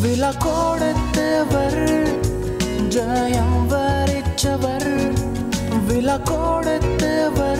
വില കൊടുത്തവർ ജയം വരിച്ചവർ വില കൊടുത്തവർ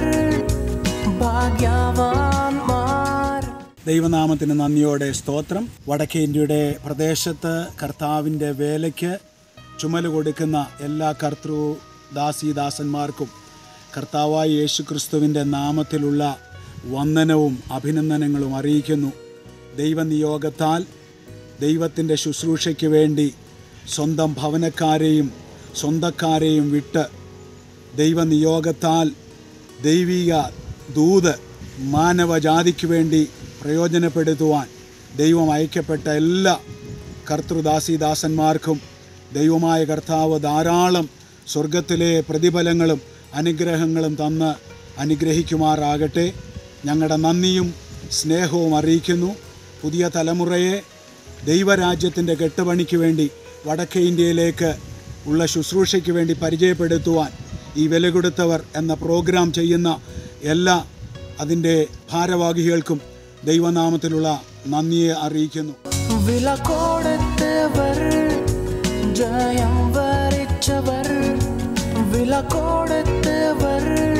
ഭാഗ്യവാന്മാർ ദൈവനാമത്തിന് നന്ദിയോടെ സ്തോത്രം വടക്കേ ഇന്ത്യയുടെ പ്രദേശത്ത് കർത്താവിൻ്റെ വേലയ്ക്ക് ചുമല് കൊടുക്കുന്ന എല്ലാ കർത്തൃ ദാസീദാസന്മാർക്കും കർത്താവായ യേശുക്രിസ്തുവിൻ്റെ നാമത്തിലുള്ള വന്ദനവും അഭിനന്ദനങ്ങളും അറിയിക്കുന്നു ദൈവനിയോഗത്താൽ ദൈവത്തിൻ്റെ ശുശ്രൂഷയ്ക്ക് വേണ്ടി സ്വന്തം ഭവനക്കാരെയും സ്വന്തക്കാരെയും വിട്ട് ദൈവനിയോഗത്താൽ ദൈവിക ദൂത് മാനവജാതിക്ക് വേണ്ടി പ്രയോജനപ്പെടുത്തുവാൻ ദൈവം അയക്കപ്പെട്ട എല്ലാ കർത്തൃദാസീദാസന്മാർക്കും ദൈവമായ കർത്താവ് ധാരാളം സ്വർഗത്തിലെ പ്രതിഫലങ്ങളും അനുഗ്രഹങ്ങളും തന്ന് അനുഗ്രഹിക്കുമാറാകട്ടെ ഞങ്ങളുടെ നന്ദിയും സ്നേഹവും അറിയിക്കുന്നു പുതിയ തലമുറയെ ദൈവരാജ്യത്തിൻ്റെ കെട്ടുപണിക്ക് വേണ്ടി വടക്കേ ഇന്ത്യയിലേക്ക് ഉള്ള ശുശ്രൂഷയ്ക്ക് വേണ്ടി പരിചയപ്പെടുത്തുവാൻ ഈ വില കൊടുത്തവർ എന്ന പ്രോഗ്രാം ചെയ്യുന്ന എല്ലാ അതിൻ്റെ ഭാരവാഹികൾക്കും ദൈവനാമത്തിലുള്ള നന്ദിയെ അറിയിക്കുന്നു വില കൊടുത്തവർ ജയം വരിച്ചവർ വില കൊടുത്തവർ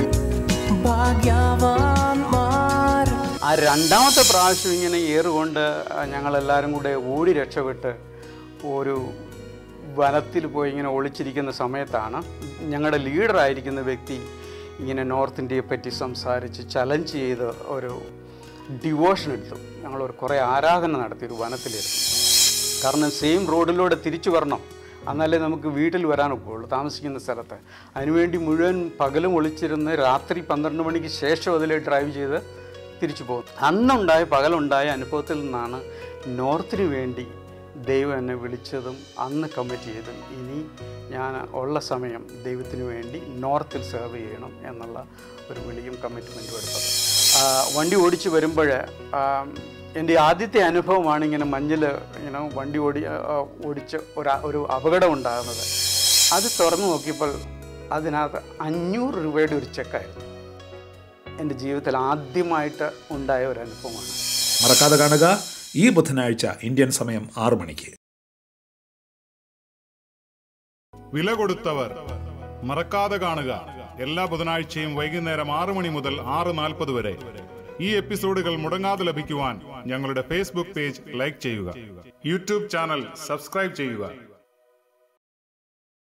ഭാഗ്യവാന്മാർ ആ രണ്ടാമത്തെ പ്രാവശ്യം ഇങ്ങനെ ഏറുകൊണ്ട് ഞങ്ങളെല്ലാവരും കൂടെ ഓടി രക്ഷപ്പെട്ട് ഒരു വനത്തിൽ പോയി ഇങ്ങനെ ഒളിച്ചിരിക്കുന്ന സമയത്താണ് ഞങ്ങളുടെ ലീഡറായിരിക്കുന്ന വ്യക്തി ഇങ്ങനെ നോർത്ത് ഇന്ത്യയെ പറ്റി സംസാരിച്ച് ചലഞ്ച് ചെയ്ത് ഒരു ഡിവോഷൻ എടുത്തു ഞങ്ങളൊരു കുറേ ആരാധന നടത്തി ഒരു വനത്തിലിരുന്നു കാരണം സെയിം റോഡിലൂടെ തിരിച്ചു വരണം എന്നാലേ നമുക്ക് വീട്ടിൽ വരാൻ ഒക്കുള്ളൂ താമസിക്കുന്ന സ്ഥലത്ത് അതിനുവേണ്ടി മുഴുവൻ പകലും ഒളിച്ചിരുന്ന് രാത്രി പന്ത്രണ്ട് മണിക്ക് ശേഷം അതിൽ ഡ്രൈവ് ചെയ്ത് തിരിച്ചു പോകും അന്നുണ്ടായ പകലുണ്ടായ അനുഭവത്തിൽ നിന്നാണ് നോർത്തിന് വേണ്ടി ദൈവം എന്നെ വിളിച്ചതും അന്ന് കമ്മിറ്റ് ചെയ്തും ഇനി ഞാൻ ഉള്ള സമയം ദൈവത്തിന് വേണ്ടി നോർത്തിൽ സെർവ് ചെയ്യണം എന്നുള്ള ഒരു വിളിയും കമ്മിറ്റ്മെൻറ്റും എടുത്തത് ആ, വണ്ടി ഓടിച്ച് വരുമ്പോൾ എൻ്റെ ആദ്യത്തെ അനുഭവമാണ് ഇങ്ങനെ മഞ്ഞിൽ ഇങ്ങനെ വണ്ടി ഓടി ആ, ഓടിച്ച് ഒരു ഒരു അപകടം ഉണ്ടാകുന്നത് അത് തുറന്നു നോക്കിയപ്പോൾ അതിനകത്ത് അഞ്ഞൂറ് രൂപയുടെ ഒരു ചെക്കായിരുന്നു എൻ്റെ ജീവിതത്തിൽ ആദ്യമായിട്ട് ഉണ്ടായ ഒരു അനുഭവമാണ് മറക്കാതെ കാണുക ഈ ബുധനാഴ്ച ഇന്ത്യൻ സമയം ആറു മണിക്ക് വില കൊടുത്തവർ മറക്കാതെ കാണുക എല്ലാ ബുധനാഴ്ചയും വൈകുന്നേരം ആറു മണി മുതൽ ആറ് നാൽപ്പത് വരെ ഈ എപ്പിസോഡുകൾ മുടങ്ങാതെ ലഭിക്കുവാൻ ഞങ്ങളുടെ ഫേസ്ബുക്ക് പേജ് ലൈക്ക് ചെയ്യുക യൂട്യൂബ് ചാനൽ സബ്സ്ക്രൈബ് ചെയ്യുക